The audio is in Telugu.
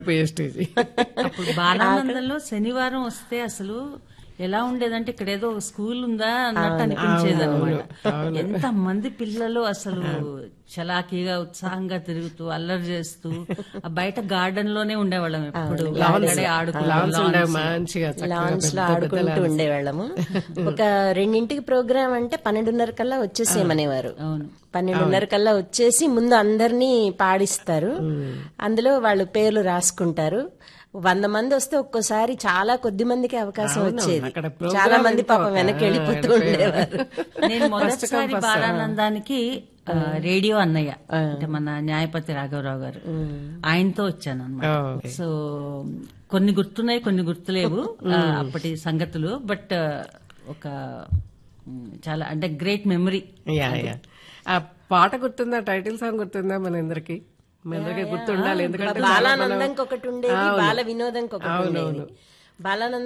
పేస్టేజీ అప్పుడు బాలానందంలో శనివారం వస్తే అసలు ఎలా ఉండేదంటే ఇక్కడ ఏదో ఒక స్కూల్ ఉందా అన్నట్టు అనిపించేది అనమాట ఎంత మంది పిల్లలు అసలు చలాకీగా ఉత్సాహంగా తిరుగుతూ అల్లరి చేస్తూ ఆ బయట గార్డెన్ లోనే ఉండేవాళ్ళం ఎప్పుడు అక్కడే ఆడుకుంటూ లాన్స్ ఉండేవి lawns. మంచిగా చక్కగా లాన్స్ లో పెద్ద పెద్ద ఆడుకుంటూ ఉండేవాళ్ళము ఒక రెండింటికి ప్రోగ్రామ్ అంటే పన్నెండున్నర కల్లా వచ్చేసేయమనేవారు అవును పన్నెండున్నర కల్లా వచ్చేసి ముందు అందరినీ పాడిస్తారు అందులో వాళ్ళు పేర్లు రాసుకుంటారు వంద మంది వస్తే ఒక్కోసారి చాలా కొద్ది మందికి అవకాశం వచ్చేది అక్కడ program చాలా మంది ఎంత పాపం ఒక- వెనక్కి వెళ్ళిపోతూ ఉండేవారు నేను మొదటిసారి బాలానందానికి ఆ, రేడియో అన్నయ్య అంటే మన న్యాయపతి రాఘవరావు గారు ఆయనతో వచ్చాను అనమాట ఓ. సో కొన్ని గుర్తున్నాయి కొన్ని గుర్తులేవు ఆ, అప్పటి సంగతులు బట్ ఒక మ్, చాలా అంటే గ్రేట్ మెమరీ యా యా ఆ పాట గుర్తుందా టైటిల్ సాంగ్ గుర్తుందా మన అందరికి మన అందరికి గుర్తుండాలి ఎందుకంటే బాలానందంకి ఒకటి ఉండేది బాల వినోదంకి ఒకటి ఉండేది బాలానందం